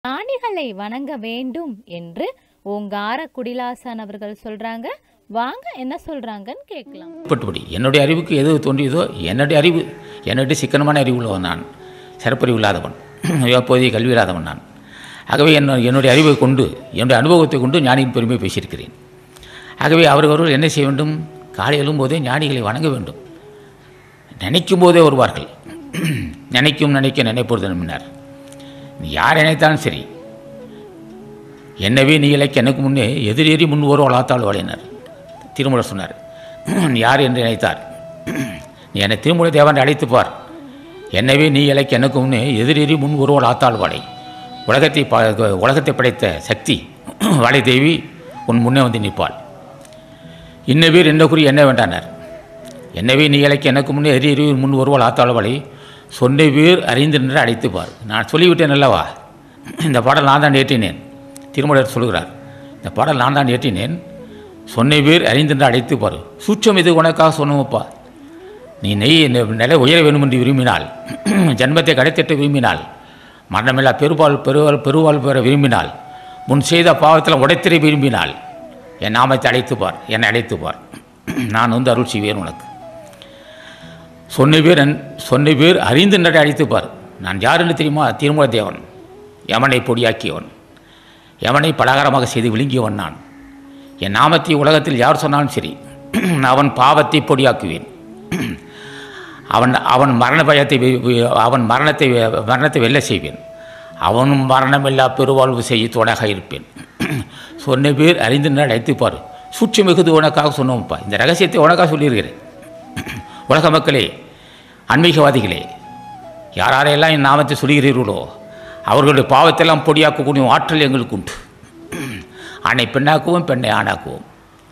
ஞானிகளை வணங்க வேண்டும் என்று ஓங்கார குடிலாசன் அவர்கள் சொல்றாங்க வாங்க என்ன சொல்றாங்கன்னு கேட்கலாம் பட்டுப்படி என்னுடைய அறிவுக்கு எது தோன்றியதோ என்னுடைய அறிவு என்னுடைய சிக்கனமான அறிவு உள்ளவன் நான் சிறப்பறிவு இல்லாதவன் அப்போதைய கல்வி இல்லாதவன் நான் ஆகவே என்ன என்னுடைய அறிவை கொண்டு என்னுடைய அனுபவத்தை கொண்டு ஞானியின் பெருமை பேசியிருக்கிறேன் ஆகவே அவர்கள் என்ன செய்ய வேண்டும் காலை எழும்போதே ஞானிகளை வணங்க வேண்டும் நினைக்கும் போதே வருவார்கள் நினைக்கும் நினைக்க நினைப்பொழுது நம்பினார் நீ யார் நினைத்தாலும் சரி என்னவே நீ இலைக்கு எனக்கு முன்னே எதிரேறி முன் ஒரு வளர்த்தாள் வளையினர் திருமூலர் சொன்னார் நீ யார் என்று நினைத்தார் நீ என்னை திருமூல தேவன் அழைத்து பார் என்னவே நீ இலைக்கு எனக்கு முன்னே எதிரேறி முன் ஒருவள் ஆத்தாள் வாழை உலகத்தை ப உலகத்தை படைத்த சக்தி வாழை தேவி உன் முன்னே வந்து நிற்பாள் இன்ன பேர் என்ன குறி என்ன வேண்டானார் என்னவே நீ இலைக்கு எனக்கு முன்னே எரி எரி முன் ஒருவள் ஆத்தாள் வாழை சொன்ன பேர் அறிந்து நின்று அழைத்து பார் நான் சொல்லிவிட்டேன் அல்லவா இந்த பாடல் நான் தான் ஏற்றினேன் திருமலர் சொல்கிறார் இந்த பாடல் நான் தான் ஏற்றினேன் சொன்ன பேர் அறிந்தென்று அழைத்து பாரு சூட்சம் இது உனக்காக சொன்னோப்பா நீ நெய் நெ- நிலை உயர வேண்டும் என்று விரும்பினால் ஜன்மத்தை கடைத்திட்ட விரும்பினால் மரணமில்லா பெருவாள் பெருவாள் பெருவாள் பெற விரும்பினால் முன் செய்த பாவத்தில் உடைத்திரை விரும்பினால் என் நாமத்தை அழைத்து பார் என்னை அழைத்து பார் நான் வந்து அருள் செய்வேன் உனக்கு சொன்ன பேர் என் சொன்ன பேர் அறிந்து நடை அழைத்து பார் நான் யாருன்னு தெரியுமா திருமல தேவன் யமனை பொடியாக்கியவன் யமனை பலகாரமாக செய்து விழுங்கியவன் நான் என் நாமத்தை உலகத்தில் யார் சொன்னாலும் சரி அவன் பாவத்தை பொடியாக்குவேன் அவன் அவன் மரண பயத்தை வெ- வெ- அவன் மரணத்தை வெ- மரணத்தை வெல்ல செய்வேன் அவனும் மரணமில்லா பெருவாழ்வு செய்ய துணையாக இருப்பேன் சொன்ன பேர் அறிந்து அழைத்துப்பார் சூட்சி மிகுது உனக்காக சொன்னோம்ப்பா இந்த ரகசியத்தை உனக்காக சொல்லியிருக்கிறேன் உலக மக்களே ஆன்மீகவாதிகளே யார் யாரையெல்லாம் என் நாமத்தை சொல்கிறீர்களோ அவர்களுடைய பாவத்தெல்லாம் பொடியாக்கக்கூடிய ஆற்றல் எங்களுக்கு உண்டு ஆணை பெண்ணாக்குவோம் பெண்ணை ஆணாக்குவோம்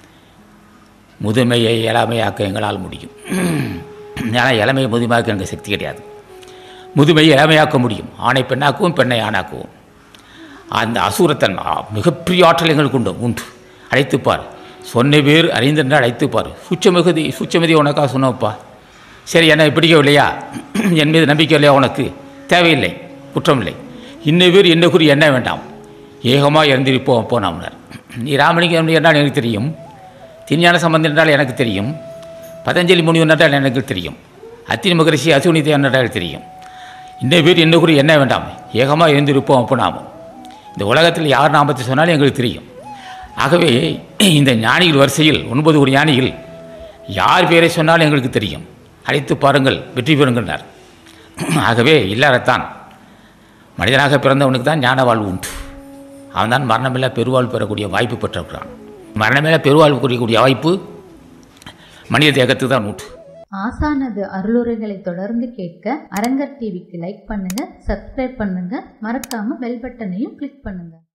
முதுமையை இளமையாக்க எங்களால் முடியும் ஆனால் இளமையை முதுமையாக்க எங்கள் சக்தி கிடையாது முதுமையை இளமையாக்க முடியும் ஆணை பெண்ணாக்குவோம் பெண்ணை ஆணாக்குவோம் அந்த அசூரத்தன் ஆ, மிகப்பெரிய ஆற்றல் எங்களுக்கு உண்டு உண்டு அழைத்துப்பார் சொன்ன பேர் அறிந்தென்று அழைத்துப்பார் சுச்சமிகுதி சுச்சமிதி உனக்காக சொன்னப்பா சரி என்னை பிடிக்கவில்லையா என் மீது நம்பிக்கை இல்லையா உனக்கு தேவையில்லை குற்றமில்லை இன்ன பேர் என்ன குறி என்ன வேண்டாம் ஏகமாக இறந்திருப்போம் போனாம்னார் நீ ராமலிங்கம் என்றால் எனக்கு தெரியும் திருஞான சம்பந்தம் என்றால் எனக்கு தெரியும் பதஞ்சலி முனிவன் என்றால் எனக்கு தெரியும் அத்தினி மகரிஷி அசுனி தேவன் என்றால் தெரியும் இன்ன பேர் என்ன குறி என்ன வேண்டாம் ஏகமாக இருந்திருப்போம் அப்போ நாமும் இந்த உலகத்தில் யார் நாமத்தை சொன்னாலும் எங்களுக்கு தெரியும் ஆகவே இந்த ஞானிகள் வரிசையில் ஒன்பது ஒரு ஞானிகள் யார் பேரை சொன்னாலும் எங்களுக்கு தெரியும் அழைத்து பாருங்கள் வெற்றி பெறுங்கள்னார் ஆகவே இல்லாரத்தான் மனிதனாக பிறந்தவனுக்கு தான் ஞான வாழ்வு உண்டு அவன்தான் மரணமில்லா பெருவாழ்வு பெறக்கூடிய வாய்ப்பு பெற்றிருக்கிறான் மரணமில்லா பெருவாழ்வு கூடிய வாய்ப்பு மனித தேகத்துக்கு தான் உண்டு ஆசானது அருளுரைகளை தொடர்ந்து கேட்க அரங்கர் டிவிக்கு லைக் பண்ணுங்க சப்ஸ்கிரைப் பண்ணுங்க மறக்காம பெல் பட்டனையும் கிளிக் பண்ணுங்க